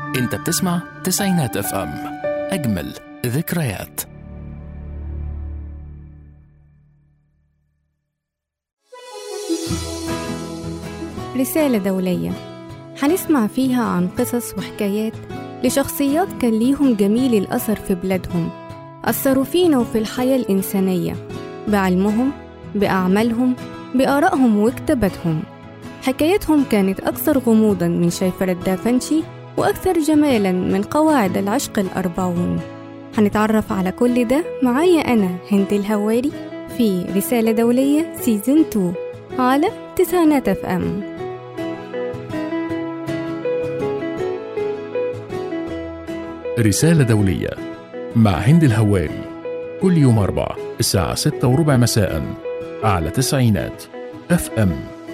انت بتسمع تسعينات اف ام اجمل ذكريات رسالة دولية هنسمع فيها عن قصص وحكايات لشخصيات كان ليهم جميل الأثر في بلادهم أثروا فينا وفي الحياة الإنسانية بعلمهم بأعمالهم بآرائهم وكتاباتهم حكايتهم كانت أكثر غموضا من شيفرة دافنشي وأكثر جمالا من قواعد العشق الأربعون هنتعرف على كل ده معايا أنا هند الهواري في رسالة دولية سيزن 2 على تسعينات اف ام رسالة دولية مع هند الهواري كل يوم أربع الساعة ستة وربع مساء على تسعينات اف ام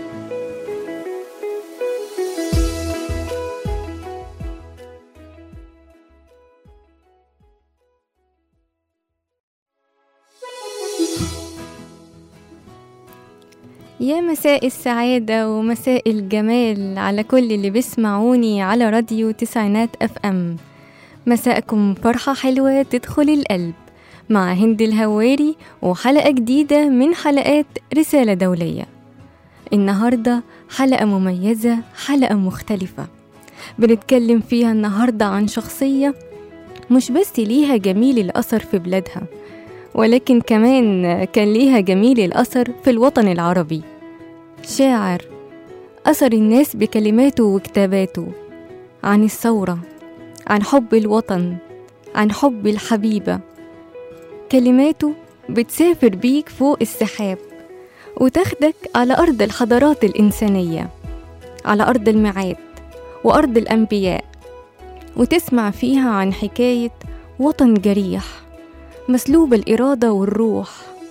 يا مساء السعادة ومساء الجمال على كل اللي بيسمعوني على راديو تسعينات اف ام مساءكم فرحة حلوة تدخل القلب مع هند الهواري وحلقة جديدة من حلقات رسالة دولية النهاردة حلقة مميزة حلقة مختلفة بنتكلم فيها النهاردة عن شخصية مش بس ليها جميل الأثر في بلادها ولكن كمان كان ليها جميل الأثر في الوطن العربي شاعر أثر الناس بكلماته وكتاباته عن الثورة عن حب الوطن عن حب الحبيبة كلماته بتسافر بيك فوق السحاب وتاخدك على أرض الحضارات الإنسانية على أرض الميعاد وأرض الأنبياء وتسمع فيها عن حكاية وطن جريح مسلوب الإرادة والروح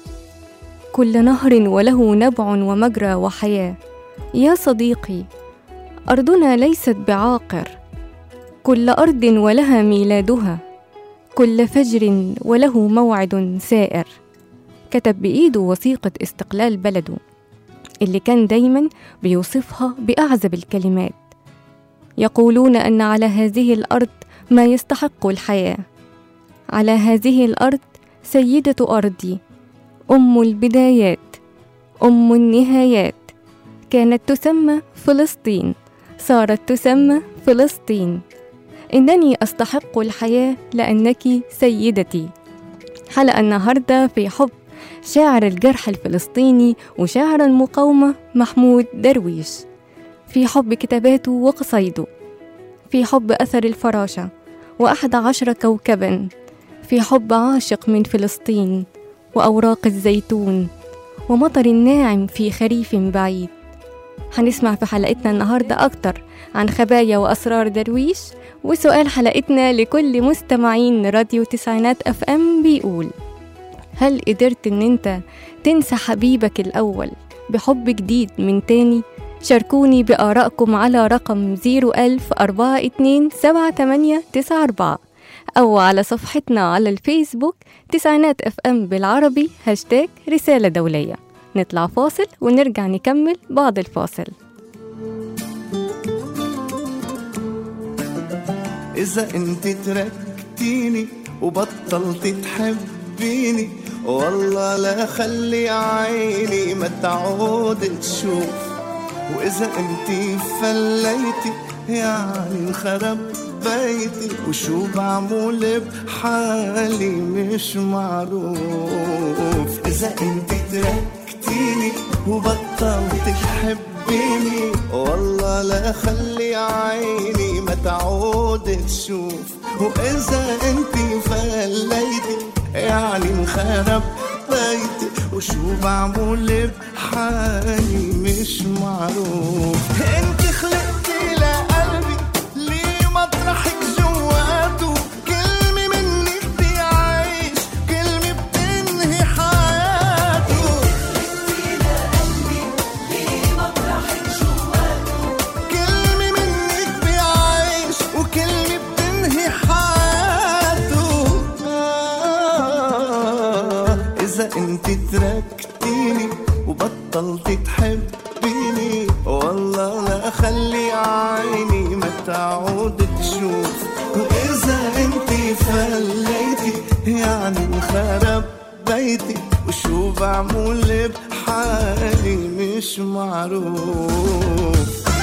كل نهر وله نبع ومجرى وحياة يا صديقي أرضنا ليست بعاقر كل أرض ولها ميلادها كل فجر وله موعد سائر كتب بإيده وثيقة استقلال بلده اللي كان دايما بيوصفها بأعذب الكلمات يقولون أن على هذه الأرض ما يستحق الحياة على هذه الأرض سيدة أرضي أم البدايات أم النهايات كانت تسمى فلسطين صارت تسمى فلسطين إنني أستحق الحياة لأنك سيدتي حلقة النهاردة في حب شاعر الجرح الفلسطيني وشاعر المقاومة محمود درويش في حب كتاباته وقصيده في حب أثر الفراشة وأحد عشر كوكبا في حب عاشق من فلسطين وأوراق الزيتون ومطر الناعم في خريف بعيد هنسمع في حلقتنا النهاردة أكتر عن خبايا وأسرار درويش وسؤال حلقتنا لكل مستمعين راديو تسعينات أف أم بيقول هل قدرت إن أنت تنسى حبيبك الأول بحب جديد من تاني؟ شاركوني بآرائكم على رقم 01042 أو على صفحتنا على الفيسبوك تسعينات اف ام بالعربي هاشتاج رسالة دولية نطلع فاصل ونرجع نكمل بعد الفاصل إذا أنت تركتيني وبطلت تحبيني والله لا خلي عيني ما تعود تشوف وإذا أنت فليتي يعني انخرب بيتي وشو بعمل بحالي مش معروف إذا أنت تركتيني وبطلت تحبيني والله لا خلي عيني ما تعود تشوف وإذا أنت فليتي يعني انخرب بيتي وشو بعمل بحالي مش معروف انت خلقتي لقلبي ليه مطرحك جواته كلمة منك بيعيش كلمة بتنهي حياته كلمة منك بيعيش وكلمة بتنهي حياته آه إذا أنت تركتيني وبطلت تحبيني والله لا خلي عيني ما تعود تشوف وإذا انت فليتي يعني انخرب بيتي وشو بعمل بحالي مش معروف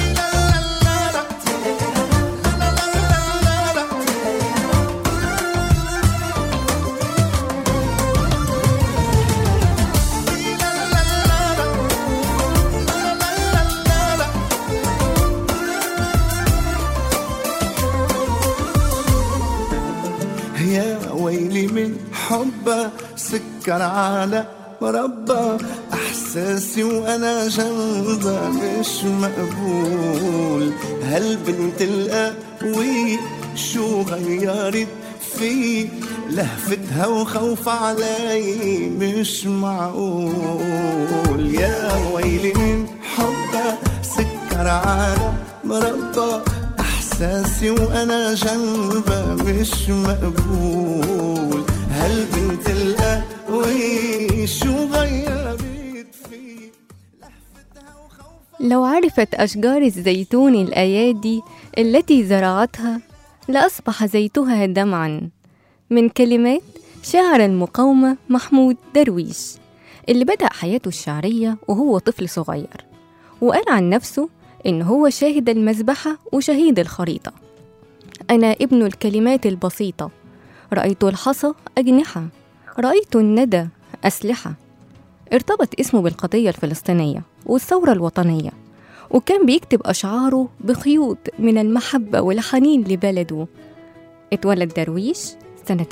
يا ويلي من حبه سكر على مربى احساسي وانا جنبها مش مقبول هالبنت القوية شو غيرت في لهفتها وخوف علي مش معقول يا ويلي من حبها سكر على مربى احساسي وانا جنبها مش مقبول هالبنت القوي شو غيرت فيه لهفتها وخوفها لو عرفت أشجار الزيتون الأيادي التي زرعتها لأصبح زيتها دمعا من كلمات شاعر المقاومة محمود درويش اللي بدأ حياته الشعرية وهو طفل صغير وقال عن نفسه إن هو شاهد المذبحة وشهيد الخريطة أنا ابن الكلمات البسيطة رأيت الحصى أجنحة رأيت الندى أسلحة ارتبط اسمه بالقضية الفلسطينية والثورة الوطنية وكان بيكتب أشعاره بخيوط من المحبة والحنين لبلده اتولد درويش سنة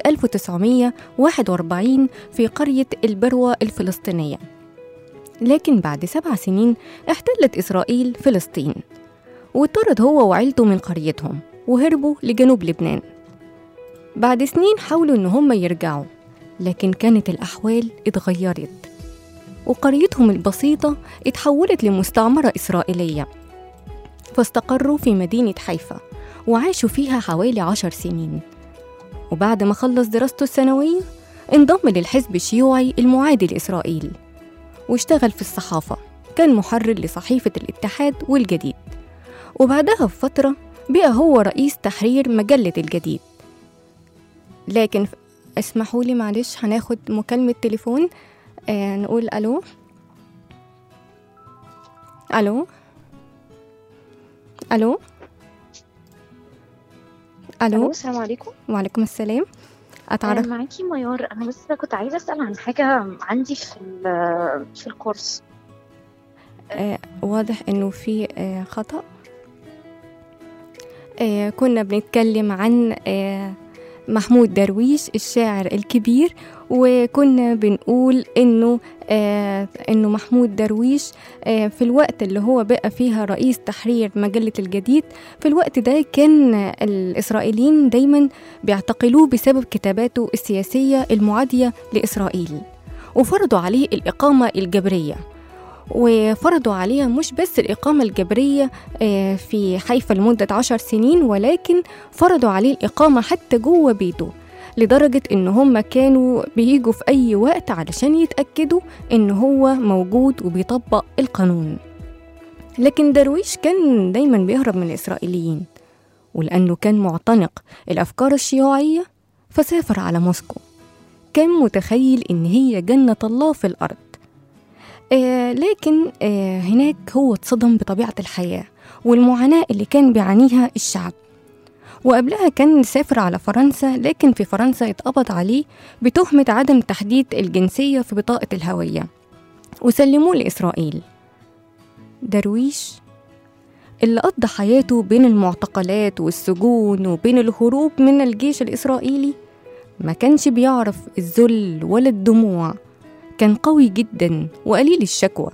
1941 في قرية البروة الفلسطينية لكن بعد سبع سنين احتلت إسرائيل فلسطين وطرد هو وعيلته من قريتهم وهربوا لجنوب لبنان بعد سنين حاولوا إن هم يرجعوا لكن كانت الأحوال اتغيرت وقريتهم البسيطة اتحولت لمستعمرة إسرائيلية فاستقروا في مدينة حيفا وعاشوا فيها حوالي عشر سنين وبعد ما خلص دراسته الثانوية انضم للحزب الشيوعي المعادي لإسرائيل واشتغل في الصحافة كان محرر لصحيفة الاتحاد والجديد وبعدها بفترة بقى هو رئيس تحرير مجلة الجديد لكن ف- اسمحوا لي معلش هناخد مكالمة تليفون آه نقول ألو ألو ألو الو ألو السلام عليكم وعليكم السلام أتعرف آه، معاكي ميار انا بس كنت عايزه اسال عن حاجه عندي في ال- في الكورس آه واضح إنه في آه خطأ آه كنا بنتكلم عن آه محمود درويش الشاعر الكبير وكنا بنقول إنه آه إنه محمود درويش آه في الوقت اللي هو بقى فيها رئيس تحرير مجلة الجديد في الوقت ده كان الإسرائيليين دايما بيعتقلوه بسبب كتاباته السياسية المعادية لإسرائيل وفرضوا عليه الإقامة الجبرية وفرضوا عليها مش بس الإقامة الجبرية آه، في حيفا لمدة عشر سنين ولكن فرضوا عليه الإقامة حتى جوه بيته لدرجة إن هم كانوا بيجوا في أي وقت علشان يتأكدوا إن هو موجود وبيطبق القانون لكن درويش كان دايما بيهرب من الإسرائيليين ولأنه كان معتنق الأفكار الشيوعية فسافر على موسكو كان متخيل إن هي جنة الله في الأرض آه لكن آه هناك هو اتصدم بطبيعة الحياة والمعاناة اللي كان بيعانيها الشعب وقبلها كان سافر على فرنسا لكن في فرنسا اتقبض عليه بتهمة عدم تحديد الجنسية في بطاقة الهوية وسلموه لإسرائيل درويش اللي قضى حياته بين المعتقلات والسجون وبين الهروب من الجيش الإسرائيلي ما كانش بيعرف الذل ولا الدموع كان قوي جدا وقليل الشكوى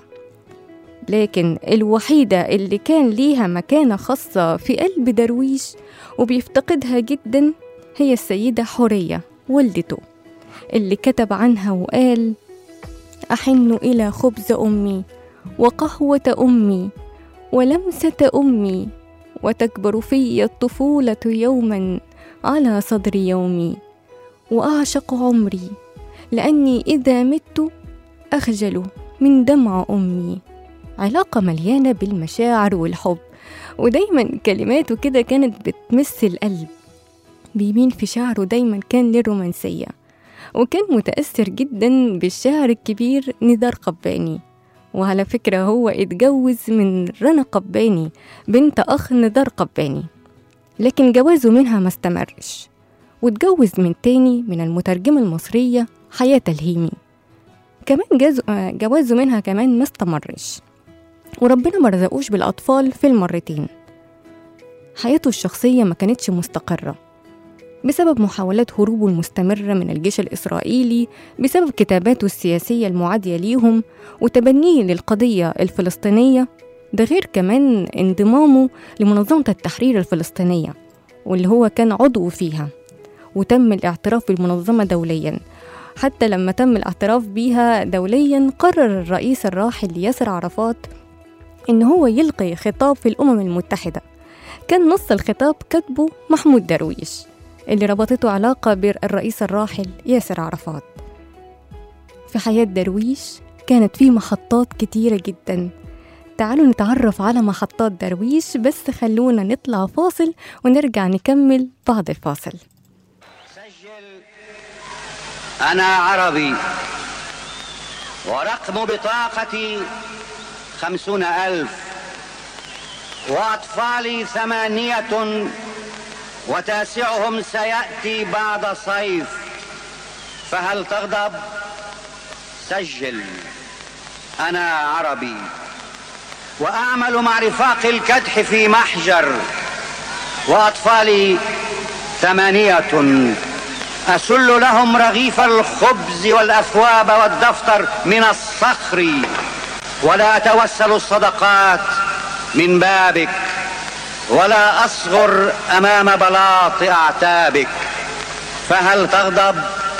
لكن الوحيدة اللي كان ليها مكانة خاصة في قلب درويش وبيفتقدها جدا هي السيدة حورية والدته اللي كتب عنها وقال أحن إلى خبز أمي وقهوة أمي ولمسة أمي وتكبر في الطفولة يوما على صدر يومي وأعشق عمري لأني إذا مت أخجل من دمع أمي علاقة مليانة بالمشاعر والحب ودايما كلماته كده كانت بتمس القلب بيمين في شعره دايما كان للرومانسية وكان متأثر جدا بالشاعر الكبير نزار قباني وعلى فكرة هو اتجوز من رنا قباني بنت أخ نزار قباني لكن جوازه منها ما استمرش واتجوز من تاني من المترجمة المصرية حياة الهيمي كمان جاز- آه، جوازه منها كمان ما استمرش وربنا ما رزقوش بالأطفال في المرتين حياته الشخصية ما كانتش مستقرة بسبب محاولات هروبه المستمرة من الجيش الإسرائيلي بسبب كتاباته السياسية المعادية ليهم وتبنيه للقضية الفلسطينية ده غير كمان انضمامه لمنظمة التحرير الفلسطينية واللي هو كان عضو فيها وتم الاعتراف بالمنظمة دوليا حتى لما تم الاعتراف بيها دوليا قرر الرئيس الراحل ياسر عرفات إن هو يلقي خطاب في الأمم المتحدة كان نص الخطاب كتبه محمود درويش اللي ربطته علاقة بالرئيس الراحل ياسر عرفات في حياة درويش كانت في محطات كتيرة جدا تعالوا نتعرف على محطات درويش بس خلونا نطلع فاصل ونرجع نكمل بعد الفاصل سجل أنا عربي ورقم بطاقتي خمسون ألف وأطفالي ثمانية وتاسعهم سيأتي بعد صيف فهل تغضب سجل أنا عربي وأعمل مع رفاق الكدح في محجر وأطفالي ثمانية أسل لهم رغيف الخبز والأثواب والدفتر من الصخر ولا أتوسل الصدقات من بابك ولا أصغر أمام بلاط أعتابك فهل تغضب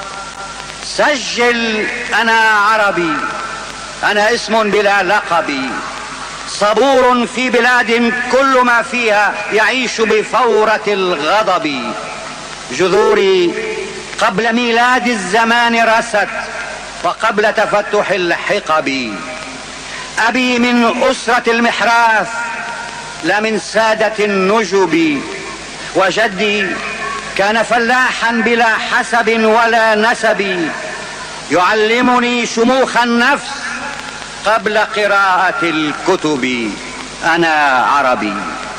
سجل أنا عربي أنا اسم بلا لقب صبور في بلاد كل ما فيها يعيش بفورة الغضب جذوري قبل ميلاد الزمان رست وقبل تفتح الحقب أبي من أسرة المحراث لا من سادة النجب وجدي كان فلاحا بلا حسب ولا نسب يعلمني شموخ النفس قبل قراءة الكتب أنا عربي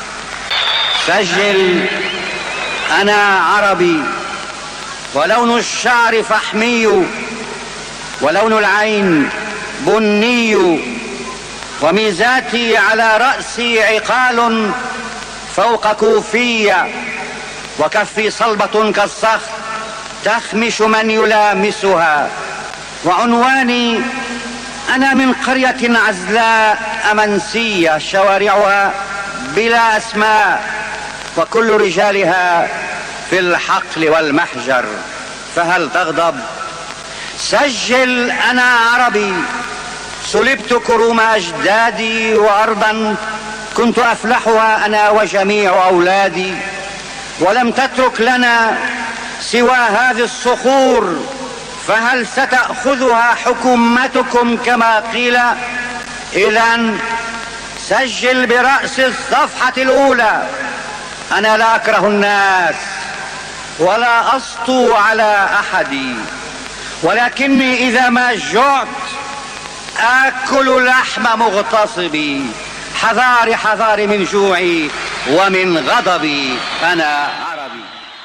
سجل أنا عربي ولون الشعر فحمي ولون العين بني وميزاتي على رأسي عقال فوق كوفية وكفي صلبة كالصخر تخمش من يلامسها وعنواني أنا من قرية عزلاء أمنسية شوارعها بلا أسماء وكل رجالها في الحقل والمحجر فهل تغضب سجل أنا عربي سلبت كروم أجدادي وأرضا كنت أفلحها أنا وجميع أولادي ولم تترك لنا سوى هذه الصخور فهل ستأخذها حكومتكم كما قيل إذا سجل برأس الصفحة الأولى أنا لا أكره الناس ولا أسطو على أحد ولكني إذا ما جعت آكل لحم مغتصبي حذاري حذاري من جوعي ومن غضبي أنا عربي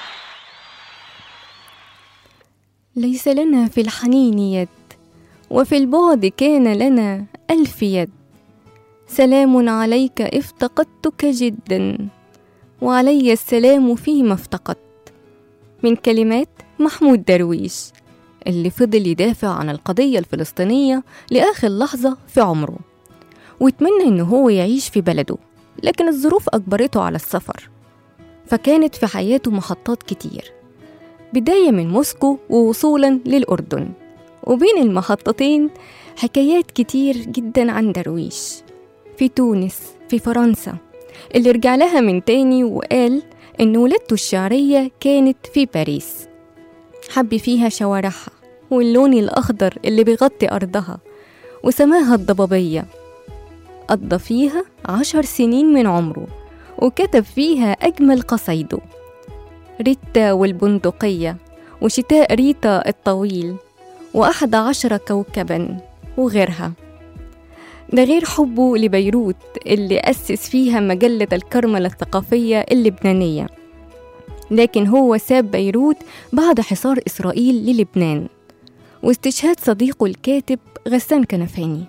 ليس لنا في الحنين يد وفي البعد كان لنا ألف يد سلام عليك افتقدتك جدا وعلي السلام فيما افتقدت من كلمات محمود درويش اللي فضل يدافع عن القضية الفلسطينية لآخر لحظة في عمره ويتمنى إنه هو يعيش في بلده لكن الظروف أجبرته على السفر فكانت في حياته محطات كتير بداية من موسكو ووصولا للأردن وبين المحطتين حكايات كتير جدا عن درويش في تونس في فرنسا اللي رجع لها من تاني وقال إن ولادته الشعرية كانت في باريس حب فيها شوارعها واللون الأخضر اللي بيغطي أرضها وسماها الضبابية قضى فيها عشر سنين من عمره وكتب فيها أجمل قصايده ريتا والبندقية وشتاء ريتا الطويل وأحد عشر كوكبا وغيرها ده غير حبه لبيروت اللي أسس فيها مجلة الكرملة الثقافية اللبنانية لكن هو ساب بيروت بعد حصار إسرائيل للبنان واستشهاد صديقه الكاتب غسان كنفاني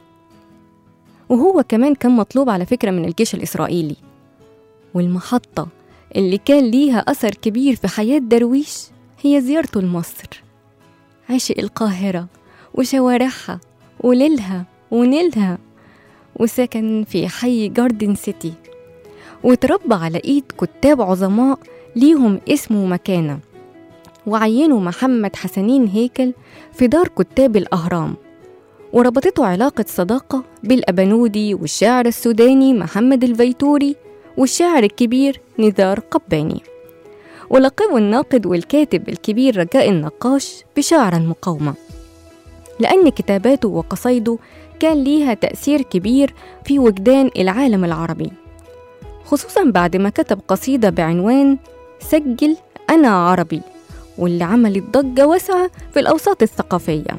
وهو كمان كان مطلوب على فكرة من الجيش الإسرائيلي والمحطة اللي كان ليها أثر كبير في حياة درويش هي زيارته لمصر عشق القاهرة وشوارعها وليلها ونيلها وسكن في حي جاردن سيتي وتربى على إيد كتاب عظماء ليهم اسم ومكانة وعينوا محمد حسنين هيكل في دار كتاب الأهرام وربطته علاقة صداقة بالأبنودي والشاعر السوداني محمد الفيتوري والشاعر الكبير نزار قباني ولقبه الناقد والكاتب الكبير رجاء النقاش بشاعر المقاومة لأن كتاباته وقصايده كان ليها تأثير كبير في وجدان العالم العربي خصوصا بعد ما كتب قصيدة بعنوان سجل أنا عربي واللي عملت ضجة واسعة في الأوساط الثقافية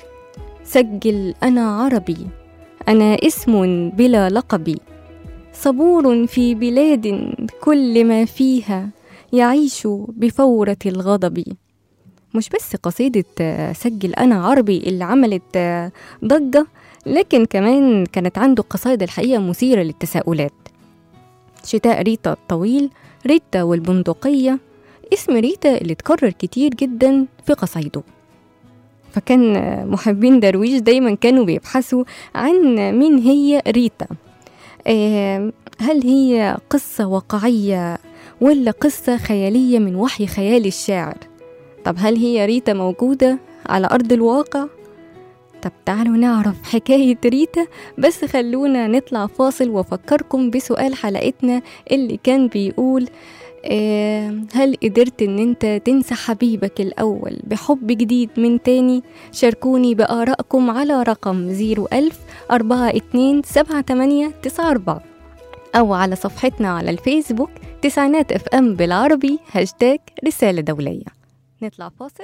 سجل أنا عربي أنا اسم بلا لقب صبور في بلاد كل ما فيها يعيش بفورة الغضب مش بس قصيدة آه، سجل أنا عربي اللي عملت آه، ضجة لكن كمان كانت عنده قصائد الحقيقة مثيرة للتساؤلات شتاء ريتا الطويل ريتا والبندقية اسم ريتا اللي اتكرر كتير جدا في قصايده فكان آه، محبين درويش دايما كانوا بيبحثوا عن مين هي ريتا آه، هل هي قصة واقعية ولا قصة خيالية من وحي خيال الشاعر طب هل هي ريتا موجودة على أرض الواقع؟ طب تعالوا نعرف حكاية ريتا بس خلونا نطلع فاصل وأفكركم بسؤال حلقتنا اللي كان بيقول آه، هل قدرت ان انت تنسى حبيبك الاول بحب جديد من تاني شاركوني بآرائكم على رقم 01000 42 78 94 أو على صفحتنا على الفيسبوك تسعينات اف ام بالعربي هاشتاج رسالة دولية نطلع فاصل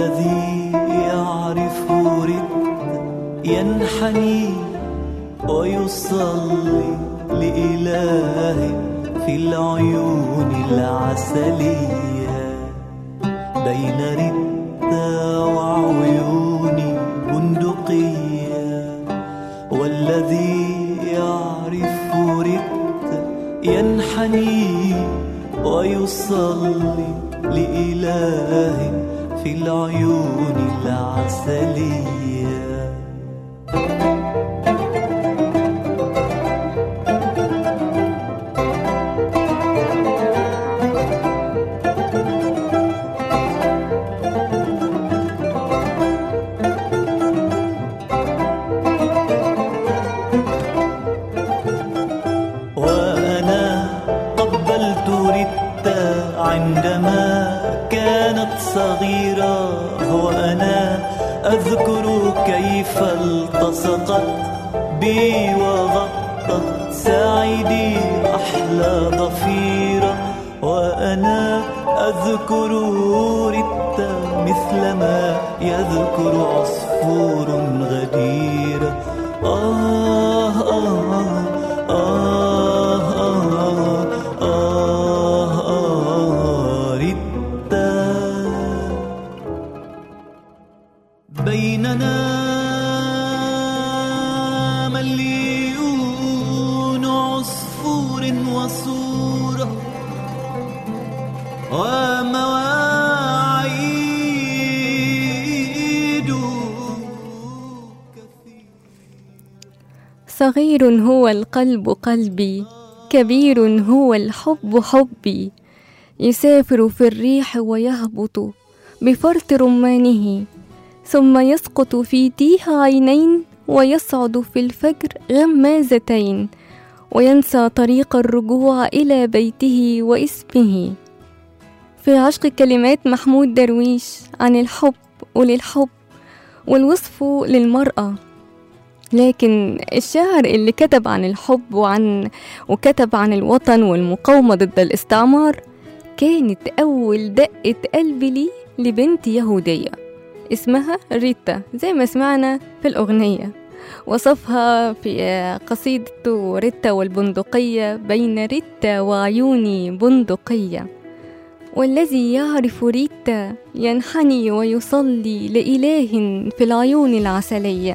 والذي يعرف رد ينحني ويصلي لإله في العيون العسلية بين ردة وعيون بندقية والذي يعرف رد ينحني ويصلي لإله في العيون العسليه وأنا قبلت ريتا عندما كانت صغيرة وأنا أذكر كيف التصقت بي وغطت ساعدي أحلى ضفيرة وأنا أذكر ريتا مثلما يذكر عصفور غديرة آه آه آه آه آه آه ريتا بيننا مليون عصفور وصورة ومواعيد كثيرة صغير هو القلب قلبي كبير هو الحب حبي يسافر في الريح ويهبط بفرط رمانه ثم يسقط في تيه عينين ويصعد في الفجر غمازتين وينسى طريق الرجوع إلى بيته واسمه في عشق كلمات محمود درويش عن الحب وللحب والوصف للمرأة لكن الشاعر اللي كتب عن الحب وعن وكتب عن الوطن والمقاومة ضد الاستعمار كانت أول دقة قلب لي لبنت يهودية اسمها ريتا زي ما سمعنا في الأغنية وصفها في قصيدته ريتا والبندقية بين ريتا وعيوني بندقية والذي يعرف ريتا ينحني ويصلي لإله في العيون العسلية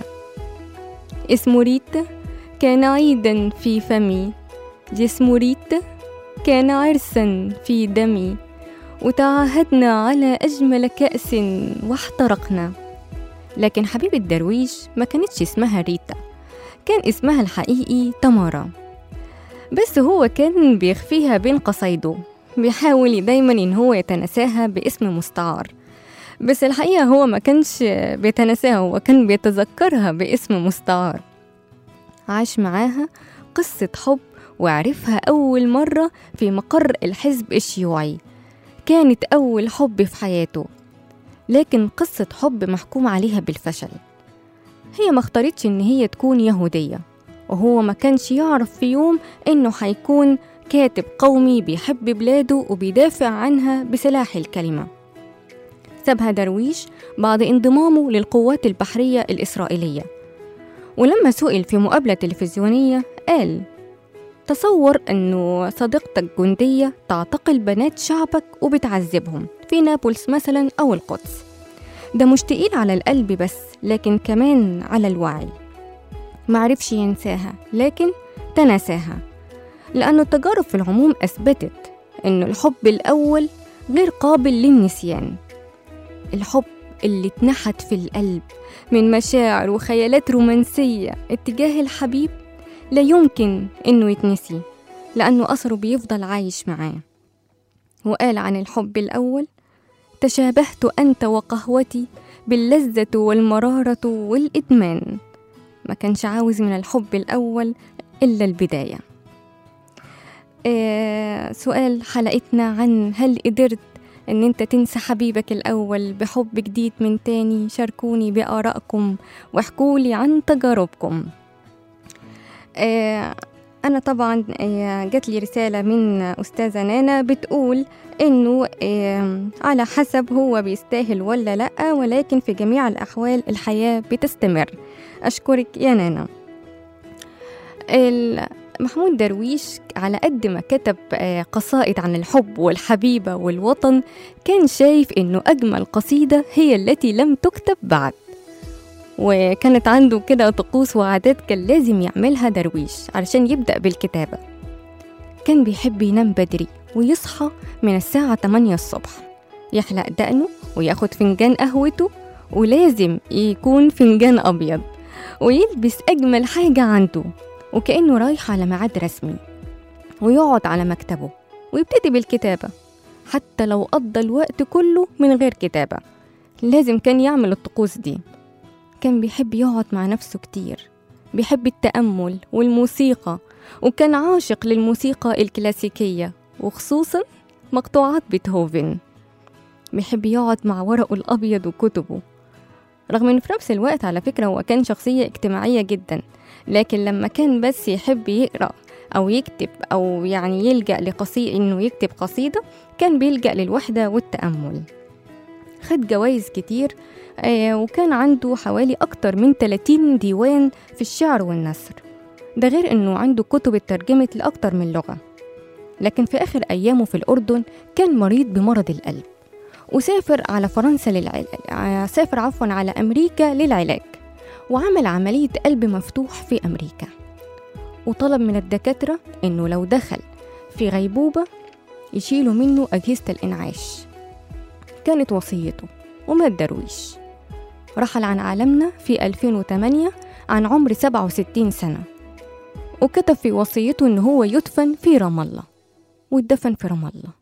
اسم ريتا كان عيدا في فمي جسم ريتا كان عرسا في دمي وتعاهدنا على أجمل كأس واحترقنا لكن حبيبة درويش ما كانتش اسمها ريتا كان اسمها الحقيقي تمارا بس هو كان بيخفيها بين قصايده بيحاول دايما ان هو يتناساها باسم مستعار بس الحقيقة هو ما كانش بيتناساها هو كان بيتذكرها باسم مستعار عاش معاها قصة حب وعرفها أول مرة في مقر الحزب الشيوعي كانت أول حب في حياته لكن قصة حب محكوم عليها بالفشل هي ما اختارتش إن هي تكون يهودية وهو ما كانش يعرف في يوم إنه هيكون كاتب قومي بيحب بلاده وبيدافع عنها بسلاح الكلمة سابها درويش بعد انضمامه للقوات البحرية الإسرائيلية ولما سئل في مقابلة تلفزيونية قال تصور أنه صديقتك جندية تعتقل بنات شعبك وبتعذبهم في نابلس مثلا أو القدس ده مش تقيل على القلب بس لكن كمان على الوعي معرفش ينساها لكن تناساها لأن التجارب في العموم أثبتت أن الحب الأول غير قابل للنسيان الحب اللي اتنحت في القلب من مشاعر وخيالات رومانسية اتجاه الحبيب لا يمكن إنه يتنسي لأنه أثره بيفضل عايش معاه وقال عن الحب الأول تشابهت أنت وقهوتي باللذة والمرارة والإدمان ما كانش عاوز من الحب الأول إلا البداية آه سؤال حلقتنا عن هل قدرت ان انت تنسى حبيبك الاول بحب جديد من تاني شاركوني بارائكم واحكولي عن تجاربكم آه أنا طبعا آه، جات لي رسالة من أستاذة نانا بتقول إنه آه، على حسب هو بيستاهل ولا لأ ولكن في جميع الأحوال الحياة بتستمر أشكرك يا نانا ال- محمود درويش على قد ما كتب آه، قصائد عن الحب والحبيبة والوطن كان شايف إنه أجمل قصيدة هي التي لم تكتب بعد وكانت عنده كده طقوس وعادات كان لازم يعملها درويش علشان يبدأ بالكتابة كان بيحب ينام بدري ويصحى من الساعة 8 الصبح يحلق دقنه وياخد فنجان قهوته ولازم يكون فنجان أبيض ويلبس أجمل حاجة عنده وكأنه رايح على ميعاد رسمي ويقعد على مكتبه ويبتدي بالكتابة حتى لو قضى الوقت كله من غير كتابة لازم كان يعمل الطقوس دي كان بيحب يقعد مع نفسه كتير بيحب التأمل والموسيقى وكان عاشق للموسيقى الكلاسيكية وخصوصا مقطوعات بيتهوفن بيحب يقعد مع ورقه الأبيض وكتبه رغم انه في نفس الوقت على فكرة هو كان شخصية اجتماعية جدا لكن لما كان بس يحب يقرأ أو يكتب أو يعني يلجأ لقصيدة إنه يكتب قصيدة كان بيلجأ للوحدة والتأمل خد جوائز كتير آه، وكان عنده حوالي أكتر من 30 ديوان في الشعر والنثر ده غير إنه عنده كتب اترجمت لأكتر من لغة لكن في آخر أيامه في الأردن كان مريض بمرض القلب وسافر على فرنسا للعلاج آه، سافر عفوا على أمريكا للعلاج وعمل عملية قلب مفتوح في أمريكا وطلب من الدكاترة إنه لو دخل في غيبوبة يشيلوا منه أجهزة الإنعاش كانت وصيته ومات درويش رحل عن عالمنا في 2008 عن عمر 67 سنة وكتب في وصيته إن هو يدفن في رام الله واتدفن في رام الله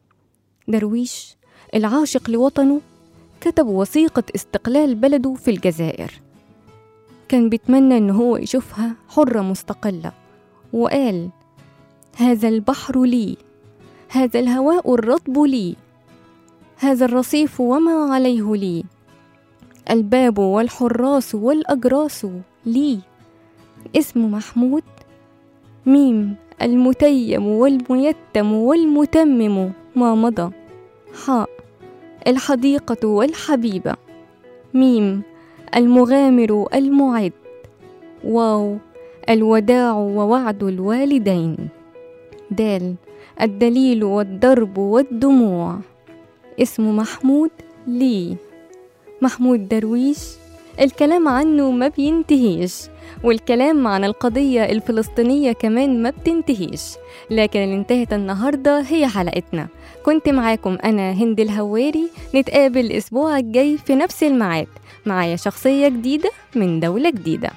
درويش العاشق لوطنه كتب وثيقة استقلال بلده في الجزائر كان بيتمنى إن هو يشوفها حرة مستقلة وقال هذا البحر لي هذا الهواء الرطب لي هذا الرصيف وما عليه لي الباب والحراس والأجراس لي اسم محمود ميم المتيم والميتم والمتمم ما مضى حاء الحديقة والحبيبة ميم المغامر المعد واو الوداع ووعد الوالدين دال الدليل والدرب والدموع اسمه محمود لي محمود درويش الكلام عنه ما بينتهيش والكلام عن القضية الفلسطينية كمان ما بتنتهيش لكن اللي انتهت النهاردة هي حلقتنا كنت معاكم أنا هند الهواري نتقابل الأسبوع الجاي في نفس الميعاد معايا شخصية جديدة من دولة جديدة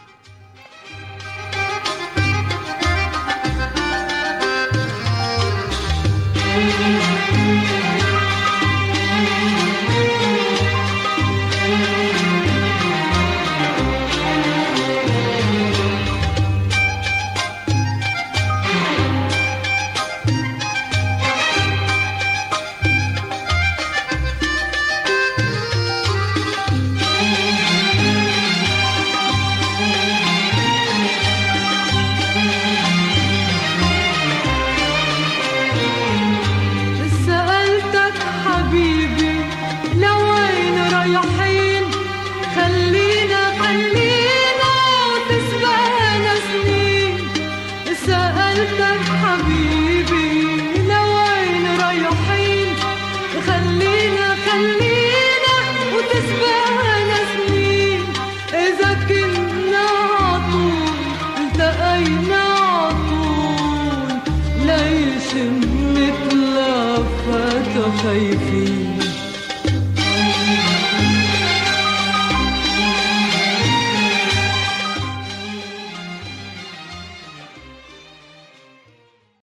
سألتك حبيبي لوين رايحين خلينا خلينا تسبقنا سنين سألتك حبيبي لوين رايحين خلينا خلينا وتسبقنا سنين إذا كنا عطول التقينا عطول ليش نتلفت خايفين